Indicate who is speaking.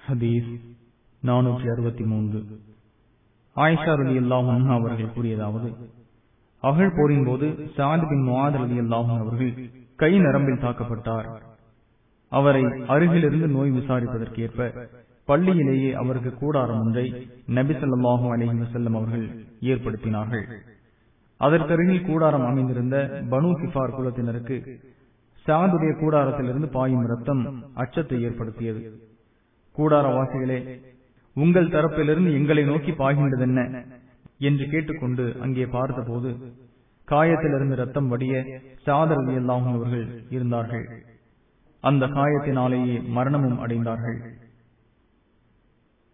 Speaker 1: ஹதீஸ் நானூற்றி அறுபத்தி மூன்று ஆயிஷா ரலி அல்லாஹும் அவர்கள் கூறியதாவது அகழ் போரின் போது சாத் பின் முவாத் ரலி அல்லாஹும் அவர்கள் கை நரம்பில் தாக்கப்பட்டார் அவரை அருகிலிருந்து நோய் விசாரிப்பதற்கேற்ப பள்ளியிலேயே அவருக்கு கூடாரம் ஒன்றை நபி சொல்லாஹு அலஹி வசல்லம் அவர்கள் ஏற்படுத்தினார்கள் அதற்கருகில் கூடாரம் அமைந்திருந்த பனு கிஃபார் குலத்தினருக்கு சாதுடைய கூடாரத்திலிருந்து பாயும் ரத்தம் அச்சத்தை ஏற்படுத்தியது கூடாரவாசிகளே உங்கள் தரப்பிலிருந்து எங்களை நோக்கி பாய்கின்றதென்ன என்று கேட்டுக்கொண்டு அங்கே பார்த்தபோது காயத்திலிருந்து ரத்தம் வடிய சாதரதி எல்லாகும் அவர்கள் இருந்தார்கள் அந்த காயத்தினாலேயே மரணமும் அடைந்தார்கள்